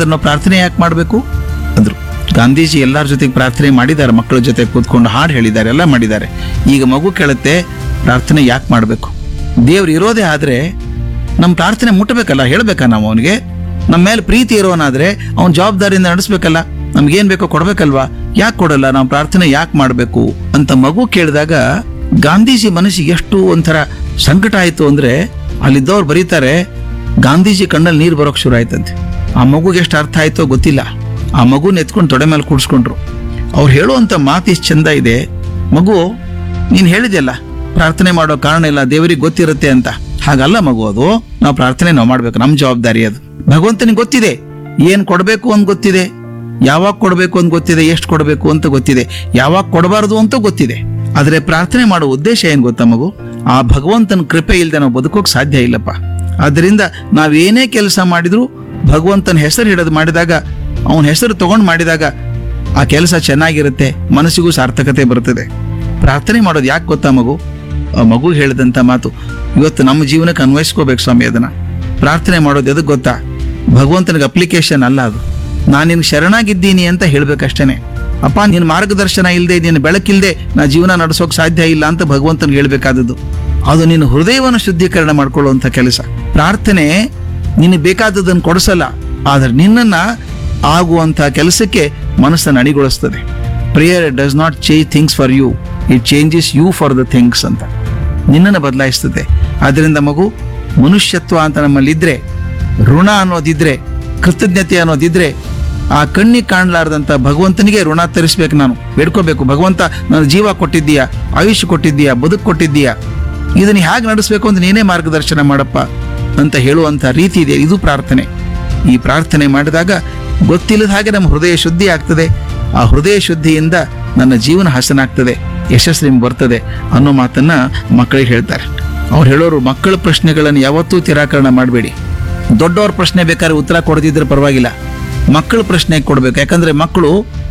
ಹಾಗಾದ್ರೆ ನಾವು ಪ್ರಾರ್ಥನೆ ಯಾಕೆ ಮಾಡಬೇಕು ಅಂದ್ರು ಗಾಂಧೀಜಿ ಎಲ್ಲರ ಜೊತೆಗೆ ಪ್ರಾರ್ಥನೆ ಮಾಡಿದ್ದಾರೆ ಮಕ್ಕಳ ಜೊತೆ ಕೂತ್ಕೊಂಡು ಹಾಡು ಹೇಳಿದ್ದಾರೆ ಎಲ್ಲ ಮಾಡಿದ್ದಾರೆ ಈಗ ಮಗು ಕೇಳುತ್ತೆ ಪ್ರಾರ್ಥನೆ ಯಾಕೆ ಮಾಡಬೇಕು ದೇವ್ರು ಇರೋದೇ ಆದ್ರೆ ನಮ್ಮ ಪ್ರಾರ್ಥನೆ ಮುಟ್ಟಬೇಕಲ್ಲ ಹೇಳ್ಬೇಕಾ ನಾವು ಅವನಿಗೆ ನಮ್ಮ ಮೇಲೆ ಪ್ರೀತಿ ಇರೋನಾದ್ರೆ ಅವನ ಜವಾಬ್ದಾರಿಯಿಂದ ನಡೆಸ್ಬೇಕಲ್ಲ ನಮ್ಗೇನ್ ಬೇಕೋ ಕೊಡ್ಬೇಕಲ್ವಾ ಯಾಕೆ ಕೊಡಲ್ಲ ನಾವು ಪ್ರಾರ್ಥನೆ ಯಾಕೆ ಮಾಡಬೇಕು ಅಂತ ಮಗು ಕೇಳಿದಾಗ ಗಾಂಧೀಜಿ ಮನಸ್ಸಿಗೆ ಎಷ್ಟು ಒಂಥರ ಸಂಕಟ ಆಯ್ತು ಅಂದ್ರೆ ಅಲ್ಲಿದ್ದವ್ರು ಬರೀತಾರೆ ಗಾಂಧೀಜಿ ಕಣ್ಣಲ್ಲಿ ನೀರು ಬರೋಕ್ ಶುರು ಆಯ್ತಂತೆ ಆ ಮಗುಗೆ ಎಷ್ಟು ಅರ್ಥ ಆಯ್ತೋ ಗೊತ್ತಿಲ್ಲ ಆ ಮಗುನ ಎತ್ಕೊಂಡು ತೊಡೆ ಮೇಲೆ ಕೂಡಿಸ್ಕೊಂಡ್ರು ಅವ್ರು ಹೇಳುವಂತ ಮಾತು ಇಷ್ಟು ಚಂದ ಇದೆ ಮಗು ನೀನ್ ಹೇಳಿದೆಯಲ್ಲ ಪ್ರಾರ್ಥನೆ ಮಾಡೋ ಕಾರಣ ಇಲ್ಲ ದೇವರಿಗೆ ಗೊತ್ತಿರುತ್ತೆ ಅಂತ ಹಾಗಲ್ಲ ಮಗು ಅದು ನಾವು ಪ್ರಾರ್ಥನೆ ನಾವು ಮಾಡ್ಬೇಕು ನಮ್ಮ ಜವಾಬ್ದಾರಿ ಅದು ಭಗವಂತನಿಗೆ ಗೊತ್ತಿದೆ ಏನ್ ಕೊಡ್ಬೇಕು ಅಂತ ಗೊತ್ತಿದೆ ಯಾವಾಗ ಕೊಡಬೇಕು ಅಂತ ಗೊತ್ತಿದೆ ಎಷ್ಟು ಕೊಡಬೇಕು ಅಂತ ಗೊತ್ತಿದೆ ಯಾವಾಗ ಕೊಡಬಾರದು ಅಂತ ಗೊತ್ತಿದೆ ಆದ್ರೆ ಪ್ರಾರ್ಥನೆ ಮಾಡೋ ಉದ್ದೇಶ ಏನ್ ಗೊತ್ತಾ ಮಗು ಆ ಭಗವಂತನ ಕೃಪೆ ಇಲ್ಲದೆ ನಾವು ಬದುಕೋಕ್ ಸಾಧ್ಯ ಇಲ್ಲಪ್ಪ ಆದ್ರಿಂದ ನಾವೇನೇ ಕೆಲಸ ಮಾಡಿದ್ರು ಭಗವಂತನ ಹೆಸರು ಹಿಡಿದು ಮಾಡಿದಾಗ ಅವನ ಹೆಸರು ತಗೊಂಡು ಮಾಡಿದಾಗ ಆ ಕೆಲಸ ಚೆನ್ನಾಗಿರುತ್ತೆ ಮನಸ್ಸಿಗೂ ಸಾರ್ಥಕತೆ ಬರ್ತದೆ ಪ್ರಾರ್ಥನೆ ಮಾಡೋದು ಯಾಕೆ ಗೊತ್ತಾ ಮಗು ಆ ಮಗು ಹೇಳಿದಂತ ಮಾತು ಇವತ್ತು ನಮ್ಮ ಜೀವನಕ್ಕೆ ಅನ್ವಯಿಸ್ಕೋಬೇಕು ಸ್ವಾಮಿ ಅದನ್ನ ಪ್ರಾರ್ಥನೆ ಮಾಡೋದು ಎದಕ್ಕೆ ಗೊತ್ತಾ ಭಗವಂತನಿಗೆ ಅಪ್ಲಿಕೇಶನ್ ಅಲ್ಲ ಅದು ನಾನು ನಿನ್ಗೆ ಶರಣಾಗಿದ್ದೀನಿ ಅಂತ ಹೇಳ್ಬೇಕಷ್ಟೇನೆ ಅಪ್ಪ ನಿನ್ನ ಮಾರ್ಗದರ್ಶನ ಇಲ್ಲದೆ ನಿನ್ನ ಬೆಳಕಿಲ್ಲದೆ ನಾ ಜೀವನ ನಡೆಸೋಕೆ ಸಾಧ್ಯ ಇಲ್ಲ ಅಂತ ಭಗವಂತನಿಗೆ ಹೇಳ್ಬೇಕಾದದ್ದು ಅದು ನಿನ್ನ ಹೃದಯವನ್ನು ಶುದ್ಧೀಕರಣ ಮಾಡ್ಕೊಳ್ಳುವಂಥ ಕೆಲಸ ಪ್ರಾರ್ಥನೆ ನಿನಗೆ ಬೇಕಾದದನ್ನು ಕೊಡಿಸಲ್ಲ ಆದ್ರೆ ನಿನ್ನನ್ನ ಆಗುವಂಥ ಕೆಲಸಕ್ಕೆ ಮನಸ್ಸನ್ನು ಅಣಿಗೊಳಿಸ್ತದೆ prayer does not change things for you it changes you for the things ಅಂತ ನಿನ್ನನ್ನು ಬದಲಾಯಿಸ್ತದೆ ಆದ್ರಿಂದ ಮಗು ಮನುಷ್ಯತ್ವ ಅಂತ ನಮ್ಮಲ್ಲಿದ್ರೆ ಋಣ ಅನ್ನೋದಿದ್ರೆ ಕೃತಜ್ಞತೆ ಅನ್ನೋದಿದ್ರೆ ಆ ಕಣ್ಣಿಗೆ ಕಾಣಲಾರ್ದಂತ ಭಗವಂತನಿಗೆ ಋಣ ತರಿಸ್ಬೇಕು ನಾನು ಬೇಡ್ಕೋಬೇಕು ಭಗವಂತ ನನ್ನ ಜೀವ ಕೊಟ್ಟಿದ್ದೀಯಾ ಆಯುಷ್ ಕೊಟ್ಟಿದ್ದೀಯಾ ಬದುಕು ಕೊಟ್ಟಿದ್ದೀಯಾ ಇದನ್ನ ಹೇಗೆ ನಡೆಸಬೇಕು ಅಂತ ನೀನೇ ಮಾರ್ಗದರ್ಶನ ಮಾಡಪ್ಪ ಅಂತ ಹೇಳುವಂತ ರೀತಿ ಇದೆ ಇದು ಪ್ರಾರ್ಥನೆ ಈ ಪ್ರಾರ್ಥನೆ ಮಾಡಿದಾಗ ಗೊತ್ತಿಲ್ಲದ ಹಾಗೆ ನಮ್ಮ ಹೃದಯ ಶುದ್ಧಿ ಆಗ್ತದೆ ಆ ಹೃದಯ ಶುದ್ಧಿಯಿಂದ ನನ್ನ ಜೀವನ ಹಸನಾಗ್ತದೆ ಯಶಸ್ಸು ನಿಮ್ಗೆ ಬರ್ತದೆ ಅನ್ನೋ ಮಾತನ್ನ ಮಕ್ಕಳಿಗೆ ಹೇಳ್ತಾರೆ ಅವ್ರು ಹೇಳೋರು ಮಕ್ಕಳ ಪ್ರಶ್ನೆಗಳನ್ನು ಯಾವತ್ತೂ ತಿರಾಕರಣ ಮಾಡಬೇಡಿ ದೊಡ್ಡವ್ರ ಪ್ರಶ್ನೆ ಬೇಕಾದ್ರೆ ಉತ್ತರ ಕೊಡದಿದ್ರೆ ಪರವಾಗಿಲ್ಲ ಮಕ್ಕಳ ಪ್ರಶ್ನೆ ಕೊಡ್ಬೇಕು ಯಾಕಂದ್ರೆ ಮಕ್ಕಳು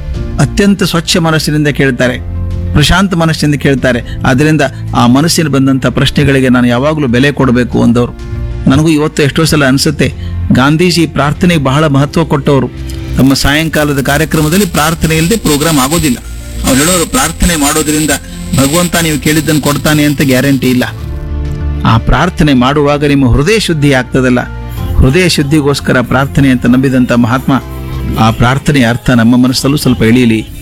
ಅತ್ಯಂತ ಸ್ವಚ್ಛ ಮನಸ್ಸಿನಿಂದ ಕೇಳ್ತಾರೆ ಪ್ರಶಾಂತ ಮನಸ್ಸಿನಿಂದ ಕೇಳ್ತಾರೆ ಅದರಿಂದ ಆ ಮನಸ್ಸಿನ ಬಂದಂತ ಪ್ರಶ್ನೆಗಳಿಗೆ ನಾನು ಯಾವಾಗಲೂ ಬೆಲೆ ಕೊಡಬೇಕು ಅಂದವರು ನನಗೂ ಇವತ್ತು ಎಷ್ಟೋ ಸಲ ಅನಿಸುತ್ತೆ ಗಾಂಧೀಜಿ ಪ್ರಾರ್ಥನೆಗೆ ಬಹಳ ಮಹತ್ವ ಕೊಟ್ಟವರು ತಮ್ಮ ಸಾಯಂಕಾಲದ ಕಾರ್ಯಕ್ರಮದಲ್ಲಿ ಪ್ರಾರ್ಥನೆ ಇಲ್ಲದೆ ಪ್ರೋಗ್ರಾಮ್ ಆಗೋದಿಲ್ಲ ಅವ್ರು ಹೇಳೋರು ಪ್ರಾರ್ಥನೆ ಮಾಡೋದ್ರಿಂದ ಭಗವಂತ ನೀವು ಕೇಳಿದ್ದನ್ನು ಕೊಡ್ತಾನೆ ಅಂತ ಗ್ಯಾರಂಟಿ ಇಲ್ಲ ಆ ಪ್ರಾರ್ಥನೆ ಮಾಡುವಾಗ ನಿಮ್ಮ ಹೃದಯ ಶುದ್ಧಿ ಆಗ್ತದಲ್ಲ ಹೃದಯ ಶುದ್ಧಿಗೋಸ್ಕರ ಪ್ರಾರ್ಥನೆ ಅಂತ ನಂಬಿದಂತ ಮಹಾತ್ಮ ಆ ಪ್ರಾರ್ಥನೆಯ ಅರ್ಥ ನಮ್ಮ ಮನಸ್ಸಲ್ಲೂ ಸ್ವಲ್ಪ ಇಳಿಯಲಿ